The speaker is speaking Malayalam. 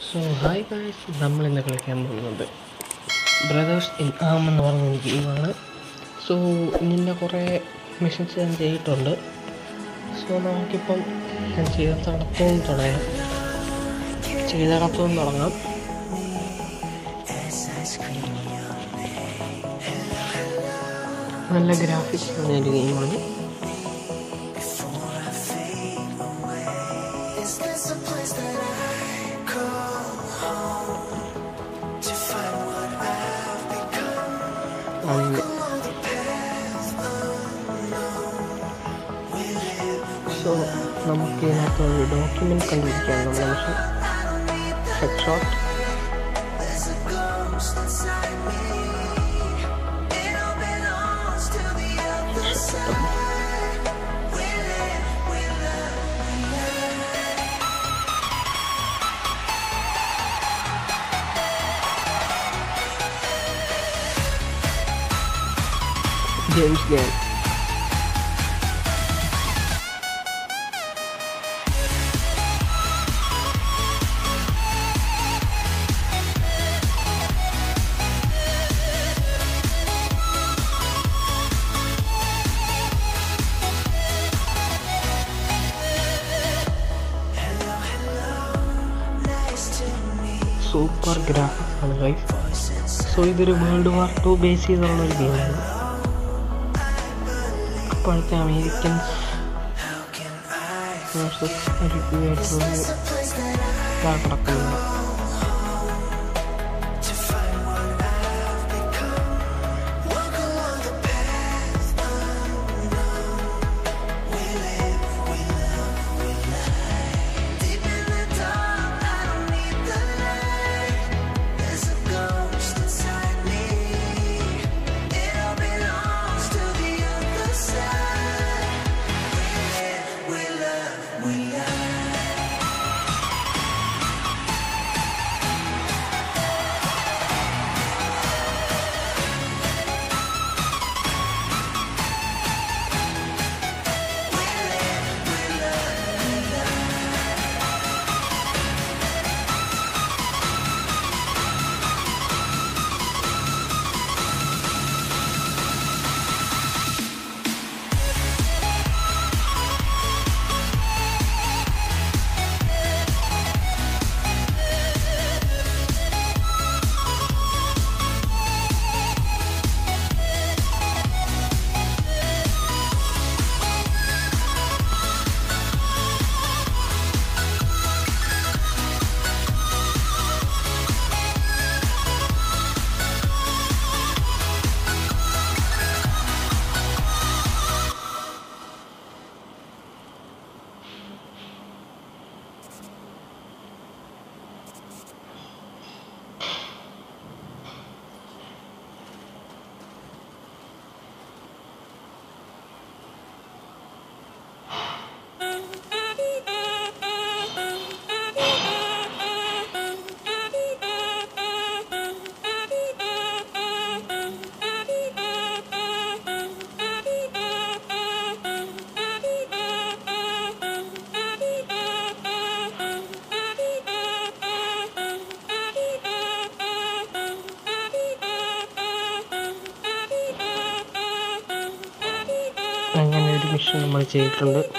സോ ഹായ് ഗായ്സ് നമ്മൾ ഇന്ന് കളിക്കാൻ പോകുന്നത് ബ്രദേഴ്സ് ഇൻ ആം എന്ന് പറഞ്ഞൊരു ഗെയിമാണ് സോ ഇതിൻ്റെ കുറേ മിഷൻസ് ഞാൻ ചെയ്തിട്ടുണ്ട് സോ നമുക്കിപ്പം ഞാൻ ചെയ്തിടത്തുനിന്ന് തുടങ്ങാം ചെയ്തിടത്തുനിന്ന് തുടങ്ങാം നല്ല ഗ്രാഫിക്സ് ഉള്ള ഒരു ഗെയിമാണ് Is this a place that I call home to find what I've become? നല്ല Along the path unknown, we live. So നമുക്ക് ഇതിനകത്ത് ഒരു ഡോക്യുമെൻ്റ് കണ്ടുപിടിക്കാം നമ്മുടെ mission I don't need the head shot There's a ghost inside me. It all belongs to the other side. We live, we love, we love. James Gunn Nice to meet super graphics ആണ് ഗൈസ് സോ ഇതൊരു വേൾഡ് വാർ ടു ബേസ് ചെയ്തുള്ള ഒരു ഗെയിമാണ് ഇപ്പോഴത്തെ Americans How can I versus ഒരു ഇതായിട്ടുള്ള It's a place that I ഇതാണ് നടക്കുന്നത് to find what I've become. Walk along the path unknown. We live, we love, we lie. Deep in the dark, I don't need the light. There's a ghost inside me. It all belongs to the other side. We live, we love, we lie. അങ്ങനെ ഒരു മിഷൻ നമ്മൾ ചെയ്തിട്ടുണ്ട്